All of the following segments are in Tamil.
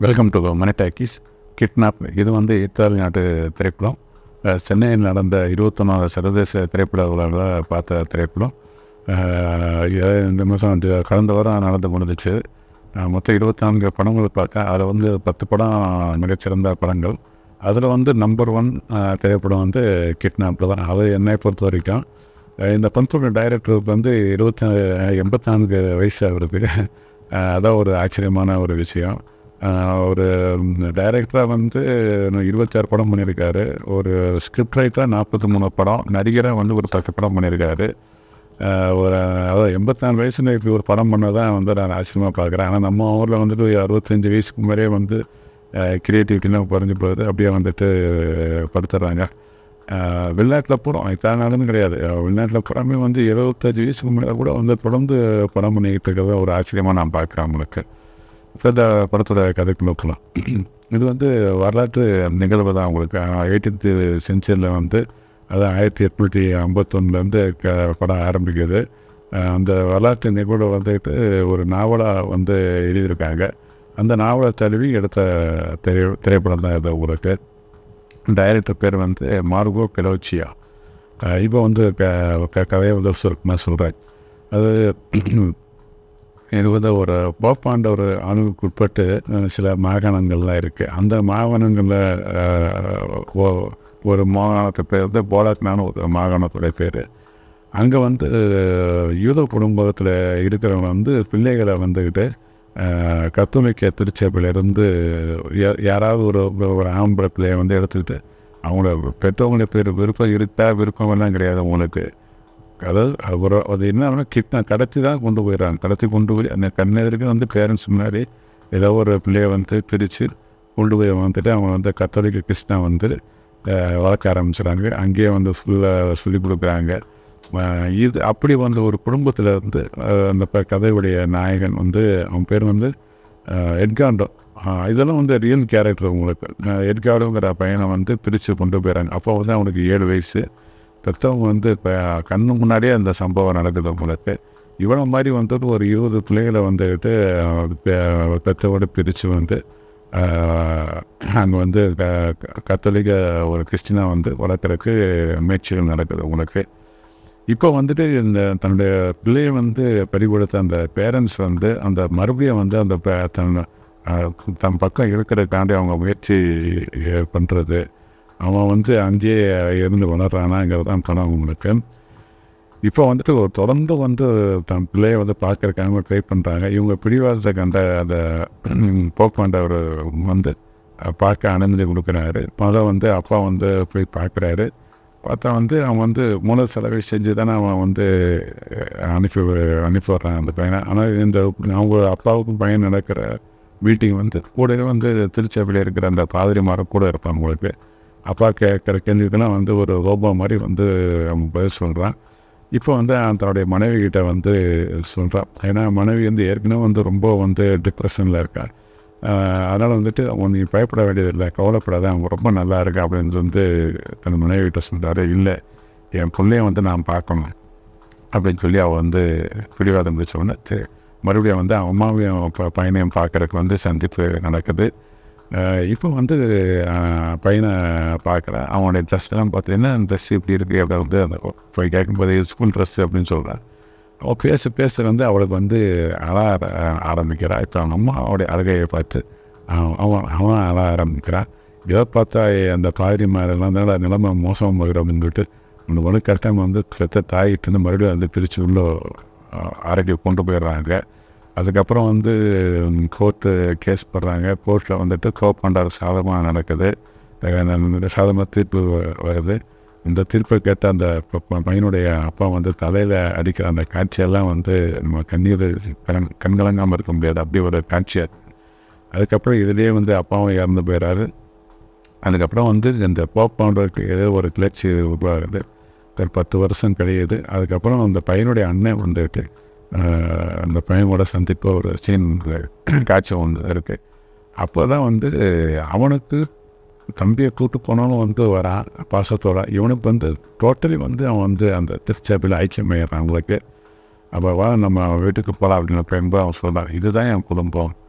welcome to Mani talkies kidnap இது வந்து இத்தாலி நாட்டு திரைப்படம் அஹ், சென்னையில் நடந்த இருபத்தொன்னாவது சர்வதேச திரைப்பட விழாவில் பார்த்த திரைப்படம் அஹ், இது இந்த மாதம் வந்து கடந்த வாரம் நடந்து முடிஞ்சிச்சு அஹ், மொத்தம் இருபத்தி நான்கு படங்கள் பார்த்தேன் அதில் வந்து பத்து படம் மிகச்சிறந்த படங்கள் அதில் வந்து நம்பர் ஒன் திரைப்படம் வந்து கிட்னாப் தான் அது என்னை பொறுத்த வரைக்கும் அஹ், இந்த படத்தோட டைரக்டருக்கு வந்து இருபத்தி எண்பத்தி நான்கு வயசு அவருக்கு அஹ், அதான் ஒரு ஆச்சரியமான ஒரு விஷயம் அஹ், ஒரு டைரக்டராக வந்து இன்னும் இருபத்தாறு படம் பண்ணியிருக்காரு ஒரு ஸ்கிரிப்ட் ரைட்டராக நாற்பத்தி மூணு படம் நடிகராக வந்து ஒரு பத்து படம் பண்ணியிருக்காரு அஹ், ஒரு அதாவது எண்பத்தி நாலு வயசுல இப்படி ஒரு படம் பண்ணதான் வந்து நான் ஆச்சரியமாக பார்க்குறேன் ஆனால் நம்ம ஊரில் வந்துட்டு அறுபத்தஞ்சு வயசுக்கு முன்னாடியே வந்து க்ரியேட்டிவிட்டிலாம் குறைஞ்சி போகுது அப்படியே வந்துட்டு படுத்துடுறாங்க வெளிநாட்டில் போகிறோம் இத்தனை நாளும் கிடையாது அஹ் வெளிநாட்டில் புறமே வந்து இருபத்தஞ்சு வயசுக்கு மேலே கூட வந்து தொடர்ந்து படம் பண்ணிக்கிட்டு இருக்கிறத ஒரு ஆச்சரியமாக நான் பார்க்குறேன் உங்களுக்கு இப்போ இந்த படத்தோட கதைக்குள்ள போகலாம் இது வந்து வரலாற்று நிகழ்வு தான் உங்களுக்கு எயிட்டீன்த்து செஞ்சுரியில் வந்து அதான் ஆயிரத்தி எட்நூற்றி ஐம்பத்தொன்னுலேருந்து க படம் ஆரம்பிக்குது அஹ் அந்த வரலாற்று நிகழ்வை வந்துட்டு ஒரு நாவலாக வந்து எழுதியிருக்காங்க அந்த நாவலை தழுவி எடுத்த திரை திரைப்படம் தான் இது உங்களுக்கு டைரக்டர் பேர் வந்து மார்கோ பெலோச்சியா இப்போ வந்து க க- கதையை வந்து சுருக்கமாக சொல்கிறேன் அது இது வந்து ஒரு போப்பாண்ட ஒரு அணுவுக்கு உட்பட்டு அஹ், சில மாகாணங்கள்லாம் இருக்குது அந்த மாகாணங்களில் ஒ- ஒரு மாகாணத்து பேர் வந்து போலாக்னான ஒரு மாகாணத்துடைய பேர் அங்கே வந்து அஹ், யூத குடும்பத்தில் இருக்கிறவங்க வந்து பிள்ளைகளை வந்துக்கிட்டு அஹ், கத்தோலிக்க திருச்சபையிலேருந்து யா- யாராவது ஒரு ஒரு ஆம்பளை பிள்ளையை வந்து எடுத்துக்கிட்டு அவங்கள பெற்றவங்கள பேர் விருப்பம் இருக்கா விருப்பமெல்லாம் கிடையாது அவங்களுக்கு அதாவது ஒரு அது என்ன கிட்னா கடத்தி தான் கொண்டு போயிடறாங்க கடத்தி கொண்டு போய் அந்த கண்ணெதிர்க்கு வந்து பேரண்ட்ஸ் முன்னாடி ஏதோ ஒரு பிள்ளையை வந்து பிரித்து கொண்டு போய் வந்துட்டு அவங்க வந்து கத்தோலிக்க கிருஷ்ணா வந்து அஹ், வளர்க்க ஆரம்பிச்சுறாங்க அங்கேயே வந்து ஃபுல்லாக சொல்லிக் கொடுக்குறாங்க அஹ், இது அப்படி வந்து ஒரு குடும்பத்தில் வந்து அஹ், அந்த ப- கதையுடைய நாயகன் வந்து அவன் பேர் வந்து அஹ், எட்காண்டோ அஹ், இதெல்லாம் வந்து ரியல் கேரக்டர் உங்களுக்கு அஹ், எட்கார்டோங்கிற பையனை வந்து பிரித்து கொண்டு போயிடறாங்க அப்போ வந்து அவனுக்கு ஏழு வயசு பெற்றவங்க வந்து இப்போ கண்ணு முன்னாடியே அந்த சம்பவம் நடக்குது உங்களுக்கு இவனை மாதிரி வந்துட்டு ஒரு இருபது பிள்ளைகளை வந்துக்கிட்டு பெ- பெற்றவோட பிரித்து வந்து அங்கே வந்து க க- கத்தோலிக்க ஒரு கிறிஸ்டினா வந்து வளர்க்குறதுக்கு முயற்சிகள் நடக்குது உங்களுக்கு இப்போ வந்துட்டு இந்த தன்னுடைய பிள்ளையை வந்து பறி கொடுத்த அந்த பேரண்ட்ஸ் வந்து அந்த மறுபடியும் வந்து அந்த பே- தன் அஹ், தன் பக்கம் இருக்கிறதுக்காண்டி அவங்க முயற்சி பண்ணுறது அவன் வந்து அங்கேயே இருந்து வளர்றானாங்கிறது தான் படம் உங்களுக்கு இப்போ வந்துட்டு ஒரு தொடர்ந்து வந்து தன் பிள்ளையை வந்து பார்க்கறக்காக ட்ரை பண்ணுறாங்க இவங்க பிடிவாதத்தை கண்ட அந்த போக்குவரத்து வந்து அஹ், பார்க்க அனுமதி கொடுக்குறாரு மொதல் வந்து அப்பா வந்து போய் பார்க்குறாரு பார்த்தா வந்து அவன் வந்து மூல செலவை செஞ்சு தானே அவன் வந்து அஹ், அனுப்பி அனுப்பி வர்றான் அந்த பையனை ஆனால் இந்த அவங்க அப்பாவுக்கும் பையன் நடக்கிற மீட்டிங் வந்து கூடவே வந்து திருச்சபையில் இருக்கிற அந்த பாதிரிமாரை கூட இருப்பான் உங்களுக்கு அப்பா கேட்குற கேள்விக்கெல்லாம் வந்து ஒரு ரோபோ மாதிரி வந்து அவன் பதில் சொல்கிறான் இப்போ வந்து அவன் தன்னுடைய மனைவி கிட்ட வந்து சொல்கிறான் ஏன்னா மனைவி வந்து ஏற்கனவே வந்து ரொம்ப வந்து டிப்ரெஷனில் இருக்கா அதனால் வந்துட்டு அவன் நீ பயப்பட வேண்டியதில்லை கவலைப்படாத அவன் ரொம்ப நல்லா இருக்கா அப்படின்னு வந்து தன் மனைவி கிட்ட சொல்கிறாரு இல்லை என் பிள்ளைய வந்து நான் பார்க்கணும் அப்படின்னு சொல்லி அவள் வந்து பிடிவாதம் பிடிச்ச உடனே சரி, மறுபடியும் வந்து அவன் அம்மாவையும் ப- பையனையும் பார்க்கறதுக்கு வந்து சந்திப்பு நடக்குது அஹ் இப்போ வந்து அஹ், பையனை பார்க்குறேன் அவனுடைய ட்ரெஸ்லாம் பார்த்து என்ன ட்ரெஸ் இப்படி இருக்குது அப்படின்னு வந்து அந்த போய் கேட்கும்போது ஸ்கூல் ட்ரெஸ் அப்படின்னு சொல்கிறான் அவள் பேச பேச வந்து அவளுக்கு வந்து அழ ஆர- ஆரம்பிக்கிறா இப்போ அவங்க அம்மா அவளுடைய அழகையை பார்த்து அவன் அவன் அவன் அழ ஆரம்பிக்கிறான் இதை பார்த்தா அந்த பாதிரி மேலாம் தான் நிலைமை மோசம் போயிடும் அப்படின்னு சொல்லிட்டு அந்த ஒரு கரெக்டாக வந்து பெத்த தாயிட்டு இருந்து மறுபடியும் வந்து பிரித்து உள்ள அறைக்கு கொண்டு போயிடுறாங்க அதுக்கப்புறம் வந்து கோர்ட்டு கேஸ் போடுறாங்க கோர்ட்டில் வந்துட்டு கோப்பாண்டார் சாதமாக நடக்குது சாதமாக தீர்ப்பு வ- வருது இந்த தீர்ப்பை கேட்ட அந்த ப- ப- பையனுடைய அப்பா வந்து தலையில் அடிக்கிற அந்த காட்சியெல்லாம் வந்து நம்ம கண்ணீர் கண் கண்கலங்காமல் இருக்க முடியாது அப்படி ஒரு காட்சியாக அதுக்கப்புறம் இதுலேயே வந்து அப்பாவும் இறந்து போயிடாரு அதுக்கப்புறம் வந்து இந்த போப்பாண்டருக்கு ஏதோ ஒரு கிளர்ச்சி உருவாகுது ஒரு பத்து வருஷம் கழியுது அதுக்கப்புறம் அந்த பையனுடைய அண்ணன் வந்துட்டு ஆஹ், அந்த பையனோட சந்திப்பு ஒரு சீன் காட்சி ஒன்று இருக்குது அப்போ தான் வந்து அவனுக்கு தம்பியை கூட்டு போனாலும் வந்து வரான் பாசத்தோட இவனுக்கு வந்து டோட்டலி வந்து அவன் வந்து அந்த திருச்சபையில் ஐக்கியமாயிடுறான் அவங்களுக்கு அப்போ வா நம்ம வீட்டுக்கு போகலாம் அப்படின்னு பெண்பு அவன் சொல்கிறான் இதுதான் என் குடும்பம்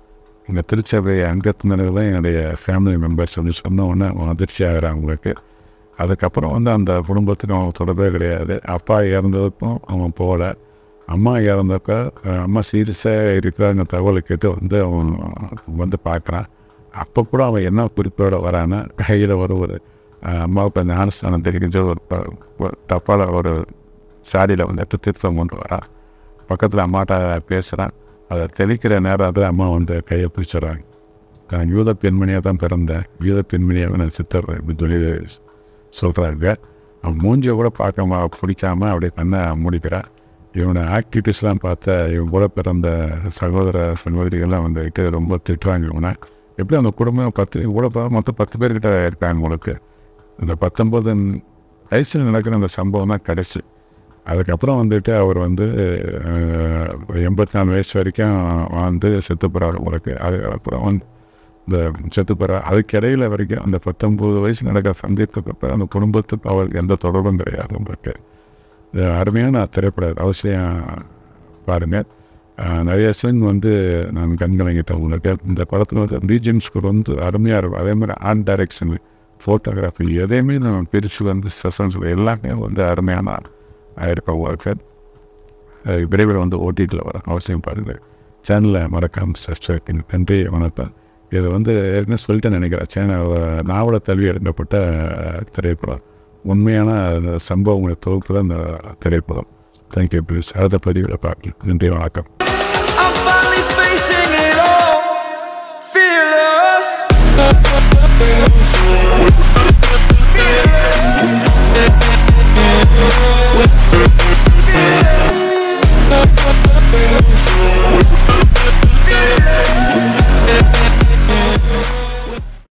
இந்த திருச்சபை அங்கத்தினர்கள் தான் என்னுடைய ஃபேமிலி மெம்பர்ஸ் அப்படின்னு சொன்ன உடனே அவன் அதிர்ச்சி ஆகிறான் அவங்களுக்கு அதுக்கப்புறம் வந்து அந்த குடும்பத்துக்கு அவன் தொடர்பே கிடையாது அப்பா இறந்ததுக்கும் அவன் போகல அம்மா இறந்தப்ப அஹ், அம்மா சீரியஸாக இருக்கிறாங்க தகவலை கேட்டு வந்து அவன் வந்து பார்க்குறான் அப்போ கூட அவன் என்ன குறிப்போட வரான்னா கையில் ஒரு ஒரு அஹ், அம்மாவுக்கு ஞானஸ்தானம் தெரிஞ்ச ஒரு ப- ஒரு டப்பால ஒரு சாரியில் வந்து எடுத்து தீர்த்தம் கொண்டு வரான் பக்கத்தில் அம்மாட்ட பேசுகிறான் அதை தெளிக்கிற நேரத்தில் அம்மா வந்து கையை பிடிச்சிடுறாங்க நான் யூத பெண்மணியாக தான் பிறந்தேன் யூத பெண்மணியாக நான் சித்தர் இப்படி சொல்லி சொல்கிறாங்க அவன் மூஞ்சியை கூட பார்க்காம பிடிக்காம அப்படியே கண்ணை முடிக்கிறான் இவனை ஆக்டிவிட்டீஸ்லாம் பார்த்த இவன் கூட பிறந்த சகோதர சகோதரிகள்லாம் வந்துக்கிட்டு ரொம்ப திட்டுவாங்க இவனை எப்படி அந்த குடும்பம் பத்து இவன் கூட பிறந்த மொத்தம் பத்து பேர்கிட்ட இருக்காங்க உங்களுக்கு இந்த பத்தொம்பது வயசில் நடக்கிற அந்த சம்பவம் தான் கடைசி அதுக்கப்புறம் வந்துட்டு அவர் வந்து எண்பத்தி நாலு வயசு வரைக்கும் வந்து செத்து போகிறார் உங்களுக்கு அதுக்கப்புறம் வந்து இந்த செத்து போகிறார் அதுக்கு இடையில வரைக்கும் அந்த பத்தொம்பது வயசு நடக்கிற சந்திப்புக்கு அந்த குடும்பத்துக்கு அவருக்கு எந்த தொடர்பும் கிடையாது உங்களுக்கு இது அருமையான திரைப்படம் அவசியம் பாருங்கள் நிறைய சீன் வந்து நான் கண்கலங்கிட்டேன் உங்களுக்கு இந்த படத்தில் வந்து பிஜிஎம் ஸ்கோர் வந்து அருமையாக இருக்கும் அதே மாதிரி ஆர்ட் டைரக்ஷன் ஃபோட்டோகிராஃபி எதையுமே நம்ம பிரித்து வந்து ஸ்பெஷல்ஸ் எல்லாமே வந்து அருமையான இருக்கும் உங்களுக்கு அஹ் விரைவில் வந்து ஓடிடியில் வர அவசியம் பாருங்கள் சேனலில் மறக்காமல் சப்ஸ்கிரைப் பண்ணி நன்றி வணக்கம் இதை வந்து ஏற்கனவே சொல்லிட்டு நினைக்கிறேன் சேனல் நாவல தழுவி எடுக்கப்பட்ட திரைப்படம் உண்மையான அந்த சம்பவங்களை தொகுப்பு தான் இந்த திரைப்படம் தேங்க்யூ ப்ளீஸ் அடுத்த பதிவில் பார்க்கலாம் நன்றி வணக்கம்